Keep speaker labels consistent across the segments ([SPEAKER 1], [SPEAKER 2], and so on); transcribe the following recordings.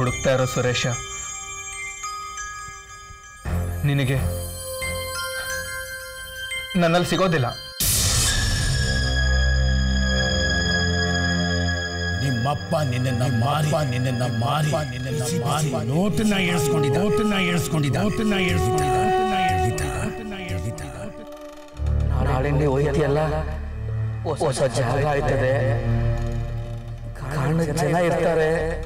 [SPEAKER 1] ಹುಡುಕ್ತಾ ಇರೋ ಸುರೇಶ ನಿನಗೆ ನನ್ನಲ್ಲಿ ಸಿಗೋದಿಲ್ಲ
[SPEAKER 2] ನಿಮ್ಮಪ್ಪ ನಿನ್ನ ಮಾರಿ ನಿನ್ನ ಮಾರಿ ನಿನ್ನ ಮಾರಿ ನೋಟನ್ನ ಎಳಿಸ್ಕೊಂಡಿದ್ದ ನೋಟನ್ನ ಎಳಿಸ್ಕೊಂಡಿದ್ದ ನೋಟನ್ನ ಎಳಿಸ್ಕೊಂಡಿದ್ದ ನೋಟನ್ನ ಎಳಿಸ್ಕೊಂಡಿದ್ದ
[SPEAKER 3] ನಾಳಿಂದ ಹೋಯ್ತಿಯಲ್ಲ ಹೊಸ ಜಾಗ ಆಯ್ತದೆ ಕಾರಣಕ್ಕೆ ಜನ ಇರ್ತಾರೆ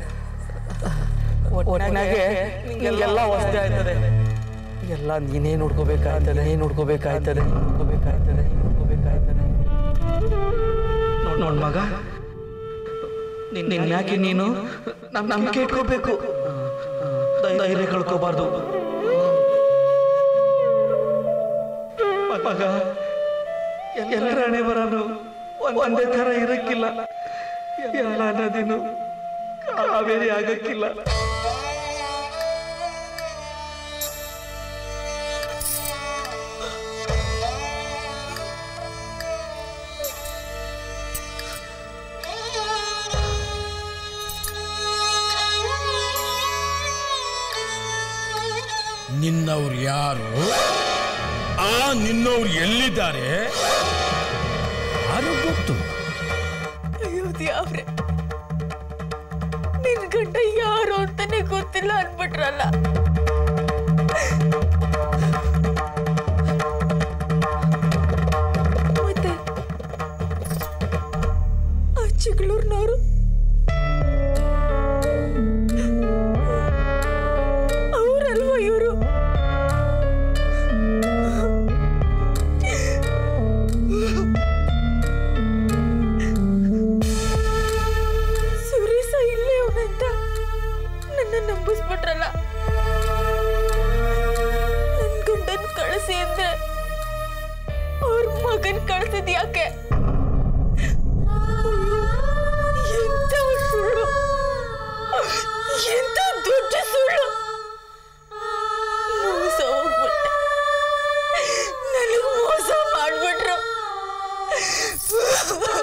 [SPEAKER 3] ಒಟ್ಟಿನಾಗೆ ನಿಂಗೆಲ್ಲ ಹೊಸದೇ ಆಯ್ತದೆ ಎಲ್ಲ ನೀನೇ ನೋಡ್ಕೋಬೇಕಾಯ್ತದೆ ನೀನೇ ನೋಡ್ಕೋಬೇಕಾಯ್ತದೆ ನೋಡ್ಕೋಬೇಕಾಯ್ತದೆ ನೋಡ್ಕೋಬೇಕಾಯ್ತದೆ ನೋಡ್ ನೋಡ್ ಮಗ ನಿನ್ನ ಯಾಕೆ ನೀನು ನಮ್ ನಂಬಿಕೆ ಇಟ್ಕೋಬೇಕು ಧೈರ್ಯ ಕಳ್ಕೋಬಾರ್ದು ಮಗ ಎಲ್ಲರ ಹಣೆ ಬರನು ಒಂದೇ ಥರ ಇರಕ್ಕಿಲ್ಲ ಎಲ್ಲ ನದಿನು ಕಾವೇರಿ ಆಗಕ್ಕಿಲ್ಲ
[SPEAKER 2] ನಿನ್ನವ್ರು ಯಾರು ಆ ನಿನ್ನವ್ರು ಎಲ್ಲಿದ್ದಾರೆ ಯಾರು ಗೊತ್ತು
[SPEAKER 4] ಅಯ್ಯೋ ದೇವ್ರೆ ನಿನ್ ಗಂಡ ಯಾರು ಅಂತಾನೆ ಗೊತ್ತಿಲ್ಲ ಅನ್ಬಿಟ್ರಲ್ಲ ಮತ್ತೆ ಆ ಚಿಗಳೂರ್ನವರು ಅವರಲ್ವಾ ಇವರು ಸುರೇಶ ಇಲ್ಲೇ ಅವನಂತ ನನ್ನ ನಂಬಿಸ್ಬಿಟ್ರಲ್ಲ ನನ್ ಗಂಡನ್ ಕಳಿಸಿ ಅಂದ್ರೆ ಅವ್ರ ಮಗನ್ ಕಳ್ಸಿದ್ ಯಾಕೆ ಎಂತ ಸುಳ್ಳು ಎಂತ ದೊಡ್ಡ ಸುಳ್ಳು ಮೋಸ ಹೋಗ್ಬಿಟ್ಟೆ ನನಗ್ ಮೋಸ ಮಾಡ್ಬಿಟ್ರು